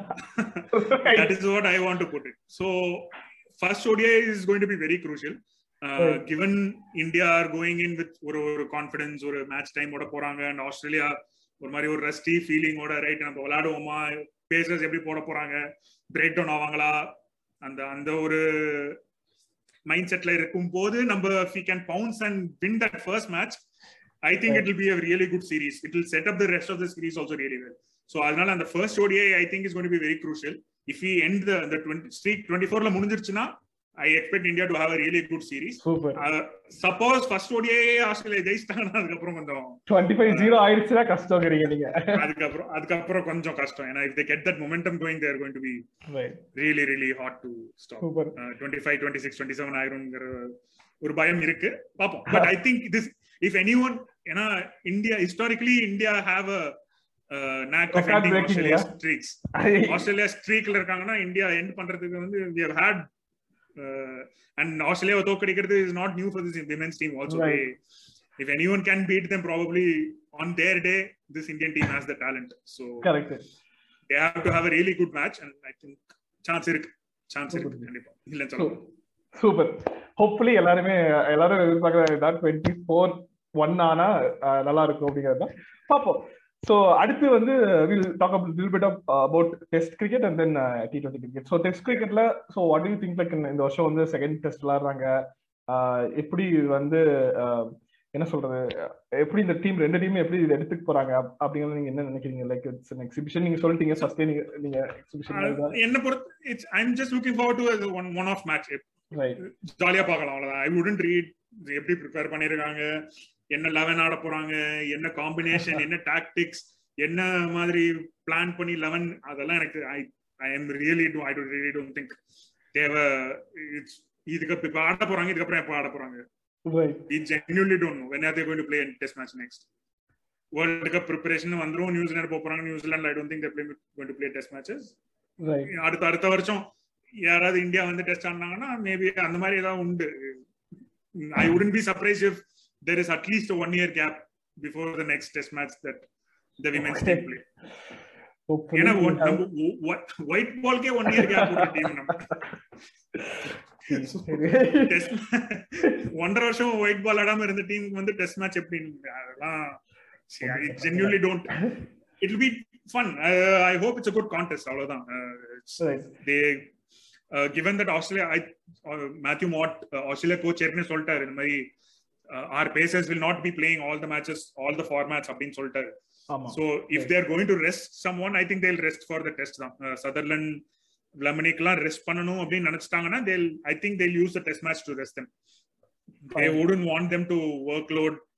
that is what I want to put it. So first ODI is going to be very crucial. Uh, Right. Given India are going in with ஒரு ஒரு கான்ஃபிடன்ஸ் ஒரு மேட்ச் டைம் ஓட போறாங்க அண்ட் ஆஸ்திரேலியா ஒரு மாதிரி ஒரு ரஸ்டி ஃபீலிங்கோட ரைட் நம்ம விளையாடுவோமா pacers எப்படி போட போறாங்க பிரேக் டவுன் ஆவாங்களா அந்த அந்த ஒரு மைண்ட் செட்ல இருக்கும் போது நம்ம we can bounce and win that first match I think it will be a really good series it will set up the rest of the series also really well so அதனால அந்த first ODI I think is gonna be very crucial if we end the twenty streak twenty ஃபோர்ல முடிஞ்சிருச்சுன்னா I expect India to have a really good series super suppose first ODI Australia ஜெயிச்சிட்டாங்கன்னா அதுக்கப்புறம் கொஞ்சம் twenty five zero ஆயிடுச்சுன்னா கஷ்டங்கிறீங்க நீங்க அதுக்கப்புறம் அதுக்கப்புறம் கொஞ்சம் கஷ்டம் ஏன்னா if they get that momentum going they're going to be really really hard to stop super twenty five twenty six twenty seven ஆயிருங்கிற ஒரு பயம் இருக்கு பார்ப்போம் but I think this if anyone ஏன்னா India historically India have a knack of Record ending breaking, Australia yeah. Streaks Australia ஸ்ட்ரீக்ல இருக்காங்கன்னா India end பண்றதுக்கு வந்து வி ஹவ் ஹேட் அண்ட் ஆஸ்திரேலியாவை தோக்கடிக்கிறது is not new for this women's team also Right. If anyone can beat them probably on their day this Indian team has the talent so correct they have to have a really good match and I think chance இருக்கு chance இருக்கு கண்டிப்பா இல்லைன்னு சொல்ல super hopefully எல்லாருமே எல்லாரும் எதிர்பார்க்கற twenty four one ஆனா அஹ், நல்லா இருக்கும் அப்படிங்கிறது தான் பார்ப்போம் ஸோ அடுத்து வந்து வில் டாக் அப் லில் bit about test cricket and then T twenty cricket so test கிரிக்கெட்ல so what you think like இந்த வருஷம் வந்து செகண்ட் டெஸ்ட் விளாடுறாங்க அஹ், எப்படி வந்து அஹ், என்ன சொல்றது எப்படி இந்த டீம் ரெண்டு டீமும் எப்படி இதை எடுத்துக்க போறாங்க அப்- அப்படிங்கறது நீங்க என்ன நினைக்கிறீங்க லைக் இட்ஸ் எக்ஸிபிஷன் நீங்க சொல்லிட்டீங்க ஃபர்ஸ்டே நீங்க நீங்க எக்ஸிபிஷன் என்ன பொறுத்து it's I am just looking forward to one one off match right ஜாலியா பார்க்கலாம் அவ்வளவுதான் ஐ வுடன்ட் ரீட் எப்படி ப்ரிப்பேர் பண்ணிருக்காங்க என்ன லெவன் ஆட போறாங்க என்ன காம்பினேஷன் என்ன டாக்டிக்ஸ் என்ன மாதிரி பிளான் பண்ணி லெவன் அதெல்லாம் எனக்கு I I am really too I don't really don't think தேவை இட்ஸ் இதுக்கு இப்ப ஆட போறாங்க இதுக்கப்புறம் எப்போ ஆட போறாங்க right we genuinely don't know when are they going to play in test match next world cup preparation வந்துரும் நியூசிலாந்து போக போறாங்க New Zealand I don't think they going to play test matches right அடுத்த அடுத்த வருஷம் யாராவது இந்தியா வந்து test ஆடினாங்கன்னா maybe அந்த மாதிரி ஏதாவது உண்டு I wouldn't be surprised if there is at least one year gap before the next test match that the women's team play ஏன்னா ஒயிட் பால்க்கே ஒன் இயர் கேப் ஒரு டீம் நம்ம டெஸ்ட் ஒன்றரை வருஷம் ஒயிட் பால் ஆடாம இருந்த டீமுக்கு வந்து டெஸ்ட் மேட்ச் எப்படி அதெல்லாம் genuinely don't it be fun I hope it's a good contest அவ்வளவுதான் they given that Australia I Matthew Mott Australia coach ஏற்கனவே சொல்லிட்டாரு இந்த மாதிரி our pacers will not be playing all the matches all the formats அப்படின்னு சொல்லிட்டாரு so if they're going to rest someone I think they'll rest for the test தான் Sutherland லெமனிக்கெல்லாம் rest பண்ணணும் அப்படின்னு நினைச்சிட்டாங்கன்னா they'll I think they'll use the test match to rest them they wouldn't want them to work load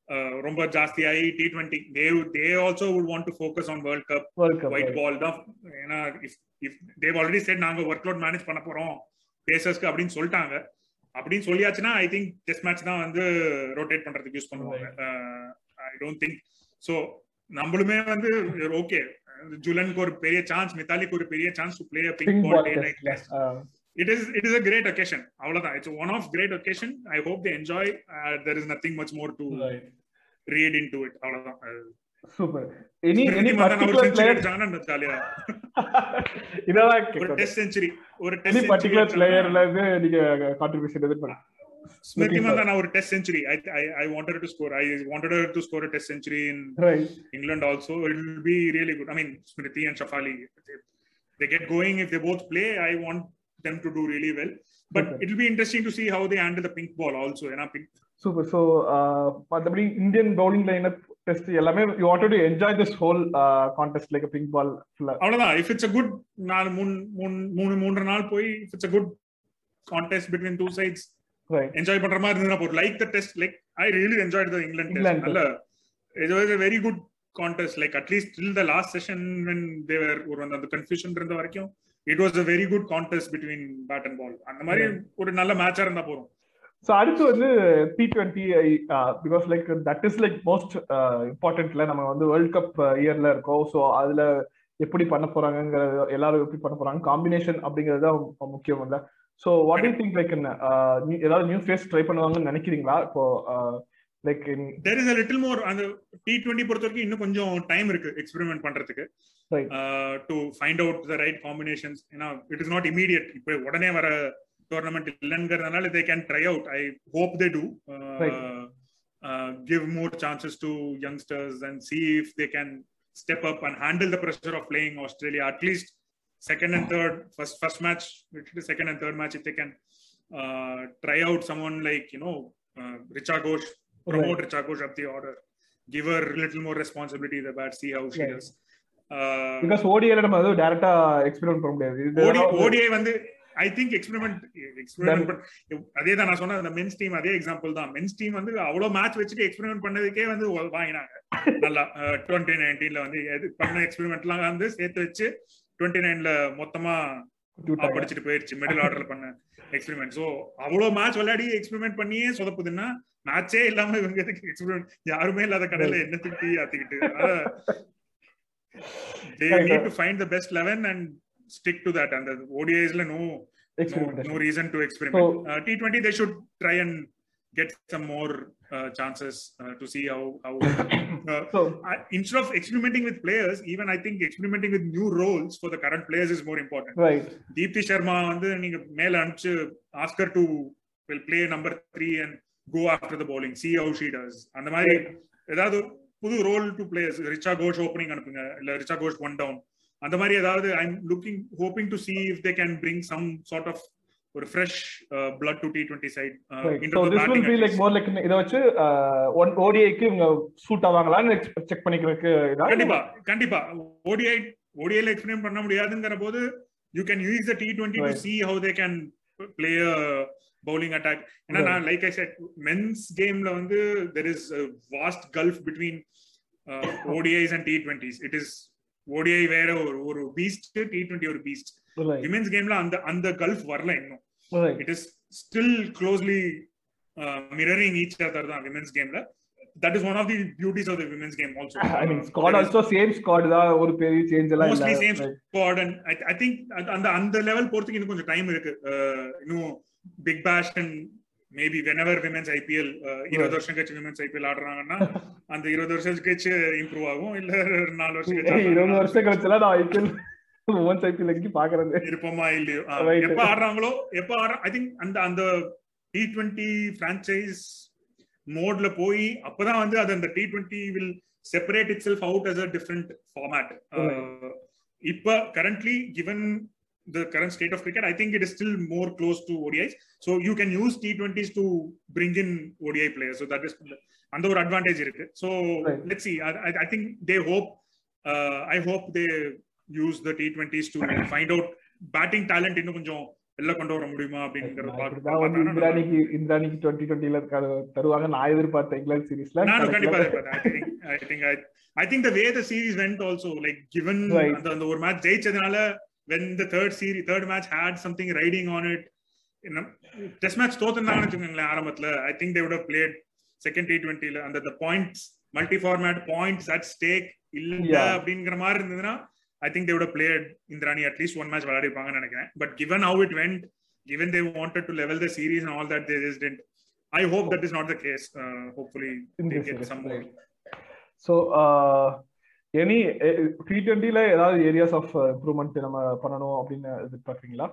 ரொம்ப ஜாஸ்தியாகி T twenty they they also would want to focus on world cup world cup white ball தான் ஏன்னா if if they've already said நாங்க work load manage பண்ண போறோம் பேசர்ஸ்க்கு அப்படின்னு சொல்லிட்டாங்க அப்படின்னு சொல்லியாச்சுன்னா ஐ திங்க் டெஸ்ட் மேட்ச் தான் வந்து ரொட்டேட் பண்றதுக்கு யூஸ் பண்ணுவாங்க ஐ டோன்ட் திங்க் ஸோ நம்மளுமே வந்து ஓகே ஜுலனுக்கு ஒரு பெரிய சான்ஸ் மித்தாலிக்கு ஒரு பெரிய chance to play pink ball day night test it is it is a great occasion avladha it's one of great occasion i hope they enjoy uh, there is nothing much more to Right. read into it avladha super any any particular player ஜாலியா இதெல்லாம் ஒரு கேட்கணும் test century ஒரு any test particular பிளேயர்ல இருந்து நீங்க contribution எதிர்பார்க்க Smriti looking for- Mandhana ஒரு test century I I I wanted to score I wanted to score a test century in right England also. It will be really good. I mean, Smriti and Shafali, if they get going. If they both play, I want them to do really well. But Okay. it will be interesting to see how they handle the pink ball also. You know, pink, super so மற்றபடி Indian bowling line test எல்லாமே you want to enjoy this whole contest like pink ball அவ்வளவுதான் if it's a good நாலு மூணு மூணு மூணு மூன்று நாள் போய் if it's a good contest between two sides right enjoy பண்ற மாதிரி இருந்ததுன்னா போதும் like the test like I really enjoy the England England test நல்ல it was a very good contest like at least till the last session when they were ஒரு அந்த அந்த confusion இருந்த வரைக்கும் it was a very good contest between bat and ball அந்த மாதிரி ஒரு நல்ல மேட்சா இருந்தா போதும் ஸோ அடுத்து வந்து T twenty because like that is like most இம்பார்ட்டன்ட்ல நம்ம வந்து வேர்ல்ட் கப் இயர்ல இருக்கோம் ஸோ அதுல எப்படி பண்ண போறாங்கங்கிறது எல்லாரும் எப்படி பண்ண போறாங்க காம்பினேஷன் அப்படிங்கிறது தான் முக்கியம் இல்ல so what you think like ஏதாவது நியூ ஃபேஸ் ட்ரை பண்ணுவாங்கன்னு நினைக்கிறீங்களா இப்போ like there is a little more அந்த டி டுவெண்ட்டி பொறுத்த வரைக்கும் இன்னும் கொஞ்சம் டைம் இருக்கு எக்ஸ்பெரிமெண்ட் பண்றதுக்கு Right. To find out the right combinations ஏன்னா இட் இஸ் நாட் இமீடியட் இப்போ உடனே வர டோர்னமெண்ட் இல்லைங்கிறதுனால they can try out I hope they do Right. give more chances to youngsters and see if they can step up and handle the pressure of playing Australia at least second and third first first match second and third match if they can uh, try out someone like you know uh, Richa Ghosh promote Richa Ghosh up the order give her a little more responsibility in the bat see how she Right. does uh, because ஓடிஏல நம்ம வந்து டைரக்டா experiment பண்ண முடியாது இது ODI வந்து- ODI வந்து I think experiment experiment அதே தான் நான் சொன்ன அந்த மென்ஸ் டீம் அதே எக்ஸாம்பிள் தான் மென்ஸ் டீம் வந்து அவ்வளவு மேட்ச் வச்சுட்டு எக்ஸ்பெரிமெண்ட் பண்ணதுக்கே வந்து ஒ- வாங்கினாங்க நல்லா டுவெண்ட்டி நைன்டீன்ல வந்து எது பண்ண எக்ஸ்பெரிமெண்ட்லாம் வந்து சேர்த்து வச்சு டுவெண்ட்டி நைன்ல மொத்தமா குத்தி விட்டாங்க. படிச்சுட்டு போயிருச்சு மிடில் ஆர்டர்ல பண்ண எக்ஸ்பெரிமெண்ட் சோ அவ்வளவு மேட்ச் விளையாடி எக்ஸ்பெரிமெண்ட் பண்ணியே சொதப்புதுன்னா மேட்சே இல்லாம இவங்க எதுக்கு எக்ஸ்பெரிமெண்ட் யாருமே இல்லாத கடையில என்ன திட்டி ஆத்திக்கிட்டு they Right. Need to find the best eleven and stick to that அந்த ஓடிஐஸ்ல no no, Experimentation. no reason to experiment. uh, T20, they should try and get some more uh, chances uh, to see how how. Uh, So, I- instead of experimenting with players, even I think experimenting with new roles for the current players is more important. right. Deepti Sharma வந்து நீங்க மேல அனுப்பிச்சு ask her to will play number three and go after the bowling see how she does அந்த மாதிரி ஏதாவது புது role to players Richa Ghosh opening அனுப்புங்க இல்ல ரிச்சா கோஷ் ஒன் டவுன் அந்த மாதிரி ஏதாவது I am looking hoping to see if they can bring some sort of ஒரு fresh blood to T twenty side Right. So this will be like more like இத வச்சு one ஓடிஐக்கு இவங்க suit ஆவாங்களான்னு check பண்ணிக்கிறதுக்கு இதான் கண்டிப்பா கண்டிப்பா ஓடிஐ ஓடிஐல எக்ஸ்பிளைன் பண்ண முடியாதுங்கிற போது you can use the T twenty to Right. See how they can play bowling attack ஏன்னா Right. நான் லைக் ஐ செட் மென்ஸ் கேம்ல வந்து there is vast gulf between ODIs and T twenties it is ODI வேற ஒரு ஒரு beast T twenty ஒரு beast Right. Women's கேம்ல அந்த அந்த கல்ஃப் வரல இன்னும் Right. It is still closely mirroring each other தான் விமென்ஸ் கேம்ல that is one of the beauties of the women's game also I mean, squad also same squad தான் ஒரு பெரிய சேஞ்ச் எல்லாம் இல்ல mostly same Right. Squad and I think அந்த அந்த level போறதுக்கு இன்னும் கொஞ்சம் டைம் இருக்கு Uh, இன்னும் Big Bash and maybe whenever women's IPL இருபது வருஷம் கழிச்சு விமென்ஸ் ஐபிஎல் ஆடுறாங்கன்னா அந்த இருபது வருஷம் கழிச்சு இம்ப்ரூவ் ஆகும் இல்ல நாலு வருஷம் ஏய், கழிச்சு இருபது வருஷம் கழிச்சுலாம் நான் ஐபிஎல் உமன்ஸ் ஐபிஎல் எங்கி பாக்குறது இருப்போமா இல்லையோ ஆ, Right. எப்ப ஆடுறாங்களோ எப்ப ஆடுற ஐ திங்க் அந்த அந்த டி டுவெண்ட்டி பிரான்ச்சைஸ் மோட்ல போய் அப்பதான் வந்து அது அந்த T twenty will separate itself out as a different format இப்ப currently given the current state of cricket, I think it is still more close to ODIs. So you can use T20s to bring in ODI players. So that is அந்த ஒரு advantage இருக்கு so Right. Let see I think they hope I hope they use the T twenties to find out batting talent இன்னும் கொஞ்சம் வெளில கொண்டு வர முடியுமா அப்படிங்கிற நான் இப்படிதான் வந்து இந்திராணிக்கு இந்திராணிக்கு டுவெண்ட்டி டுவெண்ட்டில தருவாங்க நான் எதிர்பார்த்தேன் இங்கிலாந்து சீரீஸ்ல நானும் கண்டிப்பா எதிர்பார்த்தேன் I think I think the way the series went also like given Right. அந்த அந்த ஒரு மேட்ச் ஜெயிச்சதுனால when the third series third match had something riding on it test match தோத்துருந்தாங்கன்னு வச்சுக்கோங்களேன் ஆரம்பத்துல I think they would played second T டுவெண்ட்டில அந்த the points multi format points at stake இல்ல Yeah. அப்படிங்கிற மாதிரி இருந்ததுன்னா I think they would played Indrani at least one match விளையாடிருப்பாங்கன்னு நினைக்கிறேன் but given how it went given they wanted to level the series and all that they just didn't i hope that is not the case uh, hopefully they get some more so any T டுவெண்ட்டில ஏதாவது areas of improvement நம்ம பண்ணணும் அப்படின்னு எதிர்பார்க்குறீங்களா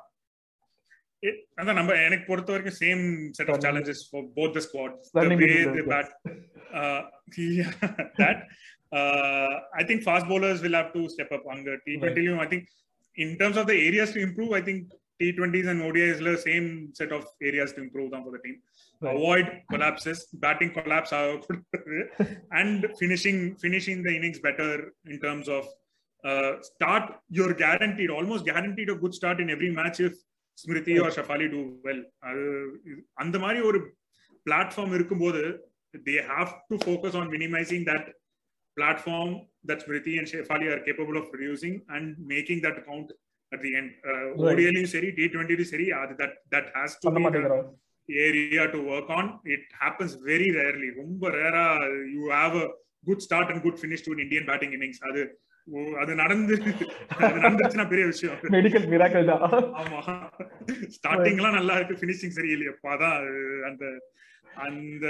It- அதான் நம்ம எனக்கு பொறுத்த வரைக்கும் same set of challenges for both the squads Running the way into they the bat uh, yeah, that uh, I think fast bowlers will have to step up அங்க T20 லயும் I think in terms of the areas to improve I think T20s and ODIs ல same set of areas to improve தான் for the team Right. avoid collapses batting collapse ஆகக்கூடாது and finishing finishing the innings better in terms of uh, start you're guaranteed almost guaranteed a good start in every match if Smriti or Shafali do well அது இது- அந்த மாதிரி ஒரு platform இருக்கும்போது they have to focus on minimizing that platform that Smriti and Shefali are capable of producing and making that count at the end. Uh, Right. ODL யும் சரி T20 சரி அது that that has to பண்ண be the மாட்டேங்கிறோம் area to work on. It happens very rarely. ரொம்ப ரேரா you have a good start and good finish to an Indian batting innings. அது ஓ- அது நடந்து அது நடந்துச்சுன்னா பெரிய விஷயம் மெடிக்கல் மிராக்கல் தான் ஆமா ஸ்டார்டிங்லாம் நல்லா இருக்கு ஃபினிஷிங் சரியில்லையப்பா அதான் அது அந்த அந்த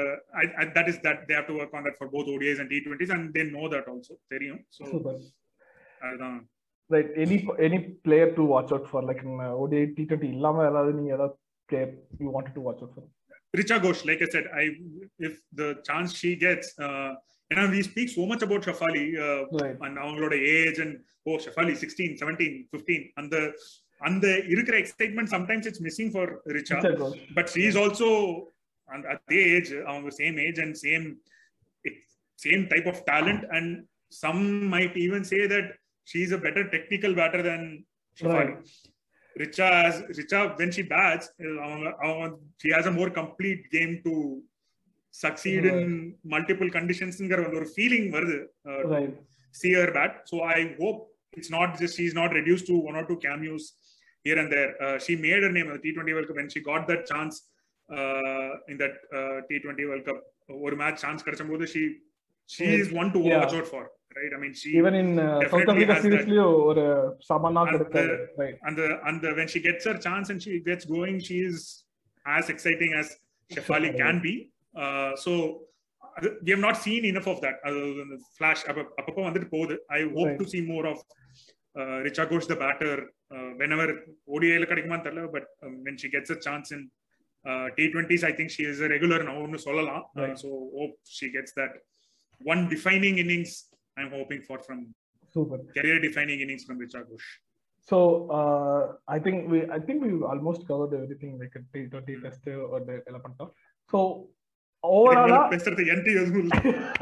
that is that they have to work on that for both ODIs and T twenties and they know that also தெரியும் ஸோ சூப்பர் அதுதான் right any any player to watch out for like ODI T twenty இல்லாம ஏதாவது நீங்க ஏதாவது player you want to watch out for Richa Ghosh, like I said, I if the chance she gets, uh, you know, we speak so much about Shafali uh, right and அவங்களோட age and oh Shafali sixteen seventeen fifteen அந்த அந்த இருக்கிற excitement sometimes it's missing for Richa but she is also and at the age அவங்க same age and same same type of talent and some might even say that she is a better technical batter than Shafali. Right. Richa has Richa when she bats அவங்க- அவங்க- she has a more complete game to succeed in multiple conditions ங்கிற ஒரு feeling வருது uh, to right see her bat. So I hope it's not just she's not reduced to one or two cameos here and there. Uh, she made her name at the T20 World Cup when she got that chance uh, in that uh, T20 World Cup. ஒரு match chance கிடைச்சபோது she she is one to Yeah. watch out for right i mean she even in South definitely Africa has சீரீஸ்லயும் ஒரு சமனா And கிடைக்காது right and the and the when she gets her chance and she gets going she is as exciting as Shefali can be uh, so அது- we have not seen enough of that அது அந்த flash அப்ப- அப்பப்போ வந்துட்டு போகுது i hope Right. to see more of uh, Richa Ghosh the batter uh, whenever ODI ல கிடைக்குமான்னு தெரியல but um, when she gets a chance in uh, T20s I think she is a regular now னு சொல்லலாம் Uh, Right. so hope she gets that one defining innings I'm hoping for from super career defining innings from Richa Ghosh So uh, I think we I think we almost covered everything like a T20 test or the எல்லாம் பண்ணிட்டோம். So overall பேசுறது entry எதுவும் இல்ல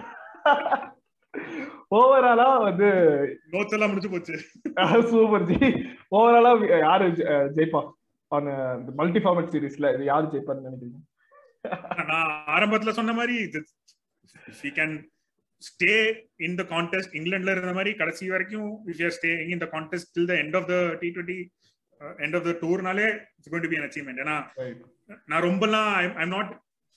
ஓவராலா வந்து notes எல்லாம் முடிஞ்சு போச்சு சூப்பர் ஜி ஓவராலா யாரு ஜெ- ஜெயிப்பா ஆன் மல்டி ஃபார்மேட் சீரிஸ்ல இது யாரு ஜெயிப்பான்னு நினைக்கிறீங்க நான் ஆரம்பத்துல சொன்ன மாதிரி we can stay in the contest இங்கிலாந்துல இருந்த மாதிரி கடைசி வரைக்கும் if you stay in the contest till the end of the T twenty end of the டூர்னாலே it's going to be an achievement ஏன்னா Right. நான் ரொம்பலாம் I'm not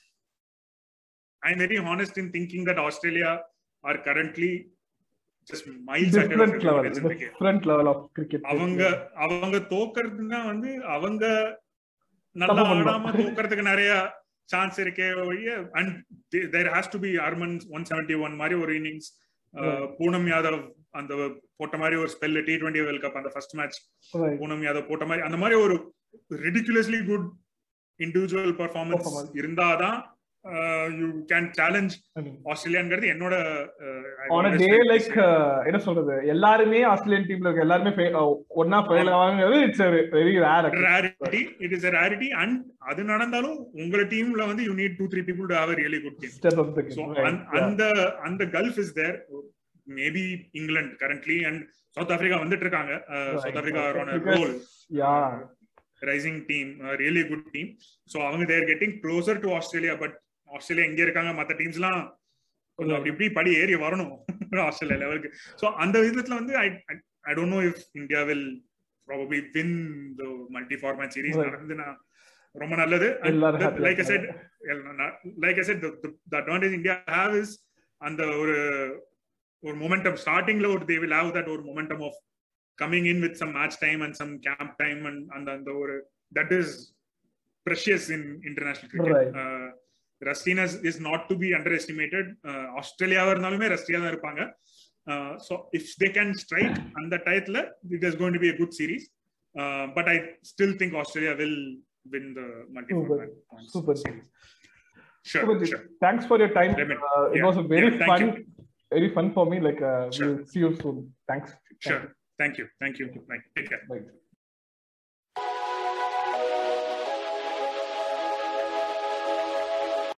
I am very honest in thinking that Australia are currently just miles different level different level of cricket அவங்க அவங்க தோக்கறதுன்னா வந்து அவங்க நல்லா தப்பு பண்ணலாம். ஆடாம தோக்கறதுக்கு நிறைய சான்ஸ் இருக்கே ஒழிய and there has to be Harman one seventy one மாதிரி ஒரு இன்னிங்ஸ் பூனம் யாதவ் அந்த போட்ட மாதிரி ஒரு spell T twenty world cup அந்த ஃபர்ஸ்ட் மேட்ச் பூனம் யாதவ் போட்ட மாதிரி அந்த மாதிரி ஒரு ridiculously good individual performance Performance. இருந்தாதான் யூ கேன் சேலஞ்ச் ஆஸ்திரேலியாங்கிறது என்னோட uh, I on always day like to like say. என்ன சொல்றது எல்லாருமே ஆஸ்திரேலியன் டீம்ல இருக்க எல்லாருமே fail- uh, ஒண்ணா ஃபெயில் ஆவாங்கிறது it's very rare rarity it is a rarity and அது நடந்தாலும் உங்க டீம்ல வந்து you need two three people to have really good team step of the so an- அந்த அந்த gulf is there maybe England currently and South Africa வந்துட்டு இருக்காங்க Right. South Africa are on Because- role யா rising team really good team so அவங்க there getting closer to Australia but Australia எங்க இருக்காங்க மற்ற டீம்ஸ்லாம் கொஞ்சம் அப்படி இப்படி படி ஏறி வரணும் ஆஸ்திரேலியா லெவலுக்கு ஸோ அந்த விதத்துல வந்து I I don't know if India will probably win the multi format series நடந்துன்னா ரொம்ப நல்லது like I said like I said the advantage India have is அந்த ஒரு ஒரு மொமெண்டம் ஸ்டார்டிங்ல ஒரு தே வில் ஹேவ் தட் ஒரு momentum of coming in with some match time and some camp time and அந்த அந்த ஒரு that is precious in international cricket rustiness is not to be under estimated ஆஸ்திரேலியாவா இருந்தாலுமே ரஸ்டியா தான் இருப்பாங்க so if they can strike அந்த டயத்துல it is going to be a good series but I still think Australia will win the multi format super series. Sure, super sure. Thanks for your time. Lemon. Uh, it Yeah, was a very yeah, thank fun, you. very fun for me. Like, uh, Sure. we'll see you soon. Thanks. Sure. Thank you. Thank you. Bye. Take care. Bye.